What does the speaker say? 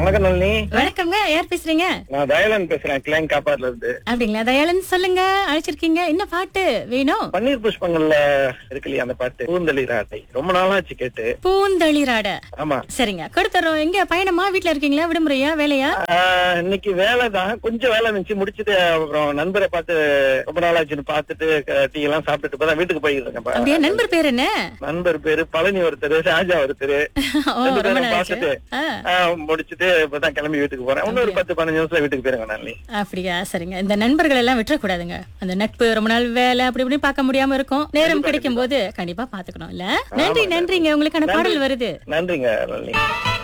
வணக்கம் நளினி வணக்கம்ங்க யார் பேசுறீங்க நான் தயலன் பேசுறேன் கிளைங் காப்பாட்ல இருந்து அப்படிங்களா தயாளன் சொல்லுங்க அழைச்சிருக்கீங்க என்ன பாட்டு வேணும் பன்னீர் புஷ்பங்கள்ல இருக்கு இல்லையா அந்த பாட்டு பூந்தளிராட்டை ரொம்ப நாளாச்சு கேட்டு பூந்தளிராட ஆமா சரிங்க கொடுத்துறோம் எங்க பயணமா வீட்ல இருக்கீங்களா விடுமுறையா வேலையா ஆஹ், இன்னைக்கு வேலை தான் கொஞ்சம் வேலை இருந்துச்சு முடிச்சுட்டு அப்புறம் நண்பரை பார்த்து ரொம்ப நாளாச்சுன்னு பார்த்துட்டு க- டீ எல்லாம் சாப்பிட்டுட்டு இப்பதான் வீட்டுக்கு போயிட்டு இருக்கேன் பா. அப்படியே நண்பர் பேர் என்ன நண்பர் பேரு பழனி ஒருத்தர் ராஜா ஒருத்தர் ஓ ரெண்டு ரொம்ப பேரும் நாளாச்சு பார்த்துட்டு ஆ, ஆஹ், முடிச்சுட்டு இப்பதான் கிளம்பி வீட்டுக்கு போறேன் இன்னொரு பத்து பதினஞ்சு நிமிஷத்துல வீட்டுக்கு போயிருங்க நளினி அப்படியா சரிங்க இந்த நண்பர்கள் எல்லாம் விட்டுறக்கூடாதுங்க அந்த நட்பு ரொம்ப நாள் வேலை அப்படி இப்படி பார்க்க முடியாம இருக்கும் நேரம் கிடைக்கும் போது கண்டிப்பா பாத்துக்கணும் இல்ல நன்றி நன்றிங்க உங்களுக்கான பாடல் வருது நன்றிங்க நளினி